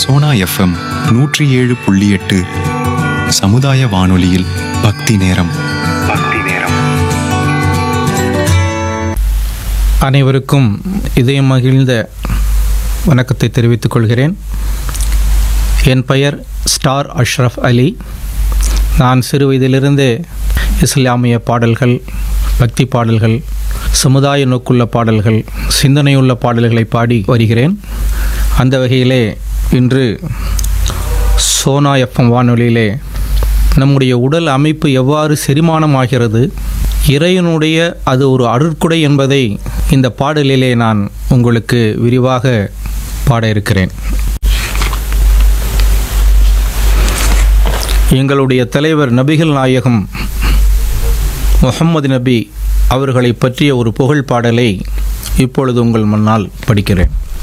Sona FM நூற்றி ஏழு புள்ளி எட்டு சமுதாய வானொலியில் பக்தி நேரம் பக்தி நேரம் அனைவருக்கும் இதயம் மகிழ்ந்த வணக்கத்தை தெரிவித்துக் கொள்கிறேன் என் பெயர் ஸ்டார் அஷ்ரஃப் அலி நான் சிறு வயதிலிருந்தே இஸ்லாமிய பாடல்கள் பக்தி பாடல்கள் சமுதாய நோக்குள்ள பாடல்கள் சிந்தனையுள்ள பாடல்களை பாடி வருகிறேன் அந்த வகையிலே இன்று சோனா எஃப்எம் வானொலியிலே நம்முடைய உடல் அமைப்பு எவ்வாறு செரிமானமாகிறது இறைவனுடைய அது ஒரு அருட்குடை என்பதை இந்த பாடலிலே நான் உங்களுக்கு விரிவாக பாட இருக்கிறேன் எங்களுடைய தலைவர் நபிகள் நாயகம் முகம்மது நபி அவர்களை பற்றிய ஒரு புகழ் பாடலை இப்பொழுது உங்கள் முன்னால் படிக்கிறேன்